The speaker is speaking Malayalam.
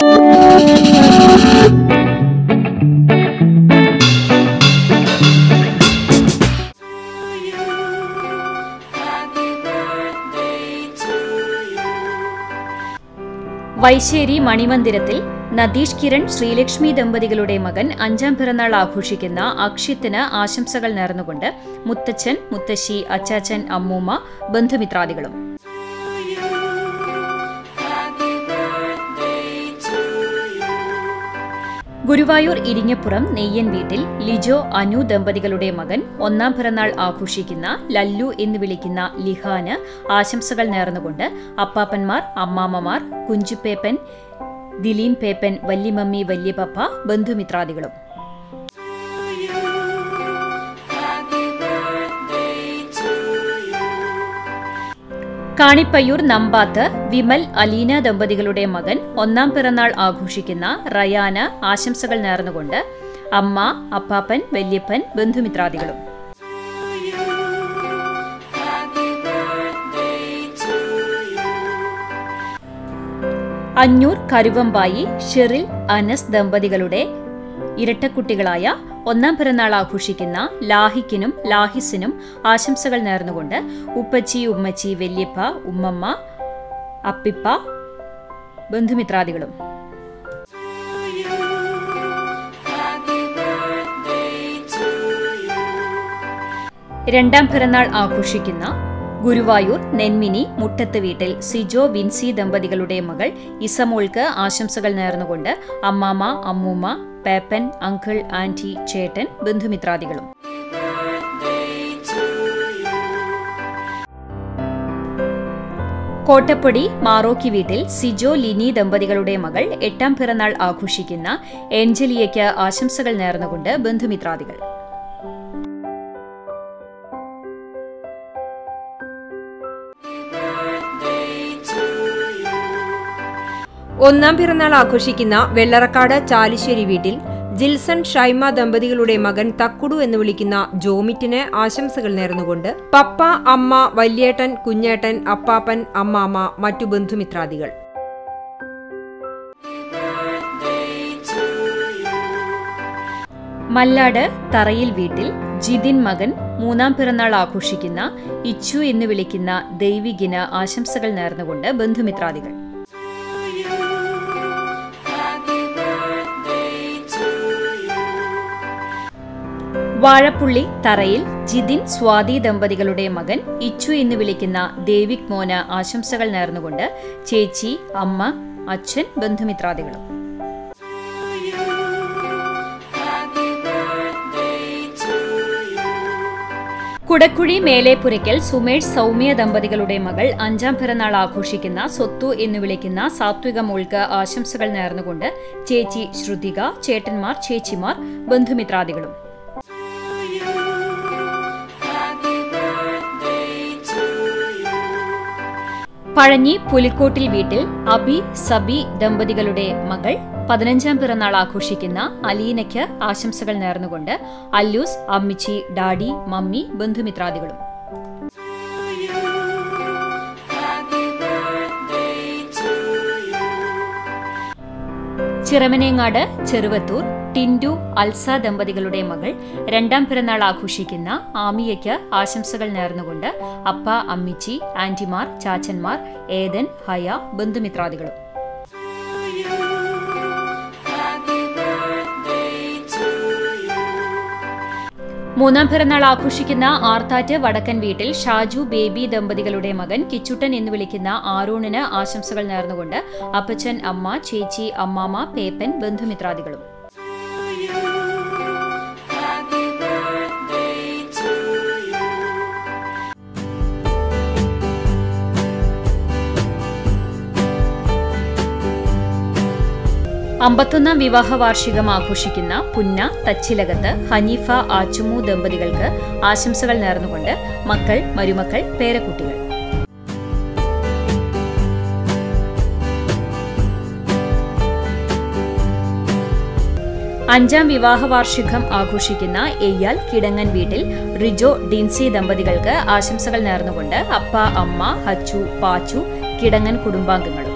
വൈശ്ശേരി മണിമന്ദിരത്തിൽ നദീഷ് കിരൺ ശ്രീലക്ഷ്മി ദമ്പതികളുടെ മകൻ അഞ്ചാം പിറന്നാൾ ആഘോഷിക്കുന്ന അക്ഷിത്തിന് ആശംസകൾ നേർന്നുകൊണ്ട് മുത്തച്ഛൻ മുത്തശ്ശി അച്ചാച്ചൻ അമ്മൂമ്മ ബന്ധുമിത്രാദികളും ഗുരുവായൂർ ഇരിങ്ങപ്പുറം നെയ്യൻ വീട്ടിൽ ലിജോ അനു ദമ്പതികളുടെ മകൻ ഒന്നാം പിറന്നാൾ ആഘോഷിക്കുന്ന ലല്ലു എന്ന് വിളിക്കുന്ന ലിഹാന് ആശംസകൾ നേർന്നുകൊണ്ട് അപ്പാപ്പന്മാർ അമ്മാമ്മമാർ കുഞ്ചുപേപ്പൻ ദിലീൻ പേപ്പൻ വല്യമമ്മി വല്യപപ്പ ബന്ധുമിത്രാദികളും കാണിപ്പയ്യൂർ നമ്പാത്ത് വിമൽ അലീന ദമ്പതികളുടെ മകൻ ഒന്നാം പിറന്നാൾ ആഘോഷിക്കുന്ന റയാന് ആശംസകൾ നേർന്നുകൊണ്ട് അമ്മ അപ്പാപ്പൻ വല്യപ്പൻ ബന്ധുമിത്രാദികളും അഞ്ഞൂർ കരുവമ്പായി ഷെറിൽ അനസ് ദമ്പതികളുടെ ഇരട്ടക്കുട്ടികളായ ഒന്നാം പിറന്നാൾ ആഘോഷിക്കുന്ന ലാഹിക്കിനും ലാഹിസിനും ആശംസകൾ നേർന്നുകൊണ്ട് ഉപ്പച്ചി ഉമ്മച്ചി വല്യപ്പ ഉമ്മമ്മ അപ്പിപ്പ ബന്ധുമിത്രാദികളും രണ്ടാം പിറന്നാൾ ആഘോഷിക്കുന്ന ഗുരുവായൂർ നെന്മിനി മുട്ടത്ത് വീട്ടിൽ സിജോ വിൻസി ദമ്പതികളുടെ മകൾ ഇസമോൾക്ക് ആശംസകൾ നേർന്നുകൊണ്ട് അമ്മാമ അമ്മൂമ്മ പേപ്പൻ അങ്കിൾ ആന്റി ചേട്ടൻ ബന്ധുമിത്രാദികളും കോട്ടപ്പടി മാറോക്കി വീട്ടിൽ സിജോ ലിനി ദമ്പതികളുടെ മകൾ എട്ടാം പിറന്നാൾ ആഘോഷിക്കുന്ന ഏഞ്ചലിയയ്ക്ക് ആശംസകൾ നേർന്നുകൊണ്ട് ബന്ധുമിത്രാദികൾ ഒന്നാം പിറന്നാൾ ആഘോഷിക്കുന്ന വെള്ളറക്കാട് ചാലിശ്ശേരി വീട്ടിൽ ജിൽസൺ ഷൈമ ദമ്പതികളുടെ മകൻ തക്കുടു എന്ന് വിളിക്കുന്ന ജോമിറ്റിന് ആശംസകൾ നേർന്നുകൊണ്ട് പപ്പ അമ്മ വല്യേട്ടൻ കുഞ്ഞേട്ടൻ അപ്പാപ്പൻ അമ്മാമ്മ മറ്റു ബന്ധുമിത്രാദികൾ മല്ലാട് തറയിൽ വീട്ടിൽ ജിതിൻ മകൻ മൂന്നാം പിറന്നാൾ ആഘോഷിക്കുന്ന ഇച്ചു എന്ന് വിളിക്കുന്ന ദൈവികിന് ആശംസകൾ നേർന്നുകൊണ്ട് ബന്ധുമിത്രാദികൾ വാഴപ്പുള്ളി തറയിൽ ജിതിൻ സ്വാതി ദമ്പതികളുടെ മകൻ ഇച്ചു എന്ന് വിളിക്കുന്ന ദേവിക് മോന് ആശംസകൾ നേർന്നുകൊണ്ട് ചേച്ചി അമ്മ അച്ഛൻ ബന്ധുമിത്രാദികളും കുടക്കുഴി മേലേപ്പുരയ്ക്കൽ സുമേഷ് സൗമ്യ ദമ്പതികളുടെ മകൾ അഞ്ചാം പിറന്നാൾ ആഘോഷിക്കുന്ന സ്വത്തു എന്ന് വിളിക്കുന്ന സാത്വിക മോൾക്ക് ആശംസകൾ നേർന്നുകൊണ്ട് ചേച്ചി ശ്രുതിക ചേട്ടന്മാർ ചേച്ചിമാർ ബന്ധുമിത്രാദികളും പഴഞ്ഞി പുലിക്കോട്ടിൽ വീട്ടിൽ അബി സബി ദമ്പതികളുടെ മകൾ പതിനഞ്ചാം പിറന്നാൾ ആഘോഷിക്കുന്ന അലീനയ്ക്ക് ആശംസകൾ നേർന്നുകൊണ്ട് അല്ലൂസ് അമ്മിച്ചി ഡാഡി മമ്മി ബന്ധുമിത്രാദികളും ചിറമനേങ്ങാട് ചെറുവത്തൂർ ടിൻഡു അൽസ ദമ്പതികളുടെ മകൾ രണ്ടാം പിറന്നാൾ ആഘോഷിക്കുന്ന ആമിയയ്ക്ക് ആശംസകൾ നേർന്നുകൊണ്ട് അപ്പ അമ്മിച്ചി ആന്റിമാർ ചാച്ചന്മാർ ഏതൻ ഹയ ബന്ധുമിത്രാദികളും മൂന്നാം പിറന്നാൾ ആഘോഷിക്കുന്ന ആർത്താറ്റ് വടക്കൻ വീട്ടിൽ ഷാജു ബേബി ദമ്പതികളുടെ മകൻ കിച്ചുട്ടൻ എന്ന് വിളിക്കുന്ന ആറൂണിന് ആശംസകൾ നേർന്നുകൊണ്ട് അപ്പച്ചൻ അമ്മ ചേച്ചി അമ്മാമ പേപ്പൻ ബന്ധുമിത്രാദികളും അമ്പത്തൊന്നാം വിവാഹ വാർഷികം ആഘോഷിക്കുന്ന പുന്ന തച്ചിലകത്ത് ഹനീഫ ആച്ചുമു ദമ്പതികൾക്ക് ആശംസകൾ നേർന്നുകൊണ്ട് മക്കൾ മരുമക്കൾ പേരക്കുട്ടികൾ അഞ്ചാം വിവാഹ വാർഷികം ആഘോഷിക്കുന്ന എയ്യാൽ കിടങ്ങൻ വീട്ടിൽ റിജോ ഡിൻസി ദമ്പതികൾക്ക് ആശംസകൾ നേർന്നുകൊണ്ട് അപ്പ അമ്മ ഹച്ചു പാച്ചു കിടങ്ങൻ കുടുംബാംഗങ്ങളും